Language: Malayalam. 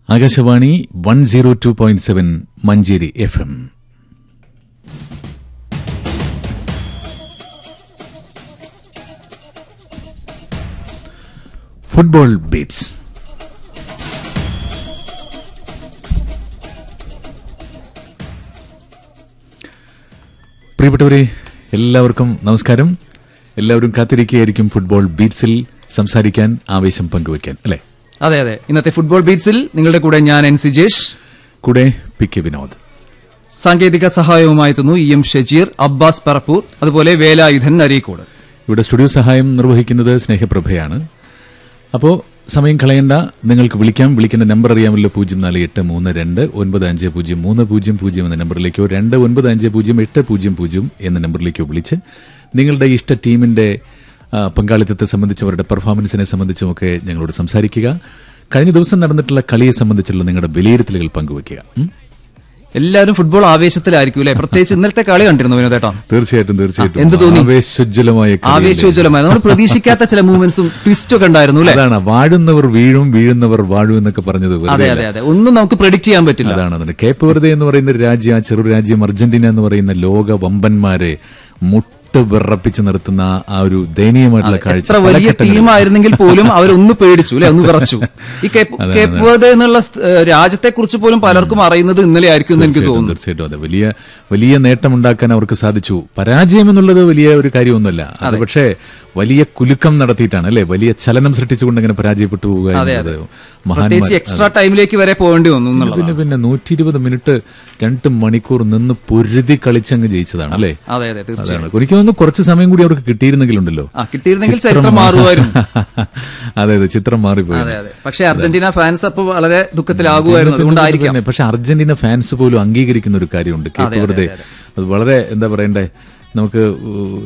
Akashvani one zero two point seven Manjeri F M football beats പ്രിയപ്പെട്ടവരെ എല്ലാവർക്കും നമസ്കാരം എല്ലാവരും കാത്തിരിക്കുകയായിരിക്കും ഫുട്ബോൾ ബീറ്റ്സിൽ സംസാരിക്കാൻ ആവേശം പങ്കുവയ്ക്കാൻ അല്ലേ അതെ അതെ ഇന്നത്തെ ഫുട്ബോൾ ബീറ്റ്സിൽ നിങ്ങളുടെ കൂടെ ഞാൻ എൻ സിജേഷ് കൂടെ പി കെ വിനോദ് സാങ്കേതിക സഹായവുമായി എത്തുന്നു ഇ എം ഷജീർ അബ്ബാസ് പറപ്പൂർ അതുപോലെ വേലായുധൻ അരീക്കോട് ഇവിടെ സ്റ്റുഡിയോ സഹായം നിർവഹിക്കുന്നത് സ്നേഹപ്രഭയാണ് അപ്പോൾ സമയം കളയണ്ട നിങ്ങൾക്ക് വിളിക്കാം വിളിക്കേണ്ട നമ്പർ അറിയാമല്ലോ പൂജ്യം നാല് എട്ട് മൂന്ന് രണ്ട് ഒൻപത് അഞ്ച് പൂജ്യം മൂന്ന് പൂജ്യം പൂജ്യം എന്ന നമ്പറിലേക്കോ രണ്ട് ഒൻപത് അഞ്ച് പൂജ്യം എട്ട് പൂജ്യം പൂജ്യം എന്ന നമ്പറിലേക്കോ വിളിച്ച് നിങ്ങളുടെ ഇഷ്ട ടീമിന്റെ ആ, പങ്കാളിത്തത്തെ സംബന്ധിച്ചും അവരുടെ പെർഫോമൻസിനെ സംബന്ധിച്ചുമൊക്കെ ഞങ്ങളോട് സംസാരിക്കുക കഴിഞ്ഞ ദിവസം നടന്നിട്ടുള്ള കളിയെ സംബന്ധിച്ചുള്ള നിങ്ങളുടെ വിലയിരുത്തലുകൾ പങ്കുവയ്ക്കുക ഉം? എല്ലാവരും ഫുട്ബോൾ ആവേശത്തിലായിരിക്കും അല്ലെ പ്രത്യേകിച്ച് ഇന്നലത്തെ കളി കണ്ടിരുന്നു വിനോദേട്ടാ തീർച്ചയായിട്ടും തീർച്ചയായിട്ടും എന്ത് തോന്നി? ആവേശോജ്വലമായ കളിയല്ലേ? ആവേശോജ്വലമായി നമ്മൾ പ്രതീക്ഷിക്കാത്ത ചില മൂവ്മെന്റ്സും ട്വിസ്റ്റും ഒക്കെ ഉണ്ടായിരുന്നു അല്ലെ അതാണ് വാഴുന്നവർ വീഴും വീഴുന്നവർ വാഴും എന്നൊക്കെ പറഞ്ഞത് വെറുതെ അതെ അതെ അതെ ഒന്നും നമുക്ക് പ്രഡിക്ട് ചെയ്യാൻ പറ്റില്ല അതാണ് അതിന് കേപ്പ് വെറുതെ എന്ന് പറയുന്ന ഒരു രാജ്യം ആ ചെറു രാജ്യം അർജന്റീന എന്ന് പറയുന്ന ലോക വമ്പന്മാരെ മുട്ട് വിറപ്പിച്ച് നിർത്തുന്ന ആ ഒരു ദയനീയമായിട്ടുള്ള കാഴ്ച എത്ര പല വലിയ ഘട്ടങ്ങളിലും. ടീമായിരുന്നെങ്കിൽ പോലും അവരൊന്ന് പേടിച്ചു അല്ലെ ഒന്ന് വിറച്ചു ഈ കേപ്പ് അതെ, കേപ്പ് വേർഡ് എന്നുള്ള രാജ്യത്തെ കുറിച്ച് പോലും പലർക്കും അറിയുന്നത് ഇന്നലെ ആയിരിക്കും എന്ന് എനിക്ക് തീർച്ചയായിട്ടും, തോന്നുന്നു തീർച്ചയായിട്ടും അതെ വലിയ വലിയ നേട്ടമുണ്ടാക്കാൻ അവർക്ക് സാധിച്ചു പരാജയം എന്നുള്ളത് വലിയ ഒരു കാര്യമൊന്നുമല്ല അത് പക്ഷേ വലിയ കുലുക്കം നടത്തിയിട്ടാണ് അല്ലെ വലിയ ചലനം സൃഷ്ടിച്ചുകൊണ്ട് അങ്ങനെ പരാജയപ്പെട്ടു പോവുക എന്നുള്ളത് മഹാന്മാർ പ്രത്യേകിച്ച് എക്സ്ട്രാ ടൈമിലേക്ക് വരെ പോകേണ്ടി വന്നു എന്നുള്ളത് പിന്നെ പിന്നെ നൂറ്റി ഇരുപത് മിനിറ്റ് രണ്ട് മണിക്കൂർ നിന്ന് പൊരുതി കളിച്ചങ്ങ് ജയിച്ചതാണ് അല്ലേ അതെ അതെ തീർച്ചയായും അതാണ് ഒരിക്കലും ഒന്ന് കുറച്ച് സമയം കൂടി അവർക്ക് കിട്ടിയിരുന്നെങ്കിലുണ്ടല്ലോ ആ കിട്ടിയിരുന്നെങ്കിൽ ചരിത്രം മാറുമായിരുന്നു അതെ അതെ ചിത്രം മാറിപ്പോയി അതെ അതെ പക്ഷെ അർജന്റീന ഫാൻസ് അപ്പൊ വളരെ ദുഃഖത്തിലാകുമായിരുന്നു അതുകൊണ്ടായിരിക്കാം പിന്നെ പക്ഷെ അർജന്റീന ഫാൻസ് പോലും അംഗീകരിക്കുന്ന ഒരു കാര്യമുണ്ട് കേപ്പ് വെറുതെ അത് വളരെ എന്താ പറയണ്ടേ നമുക്ക്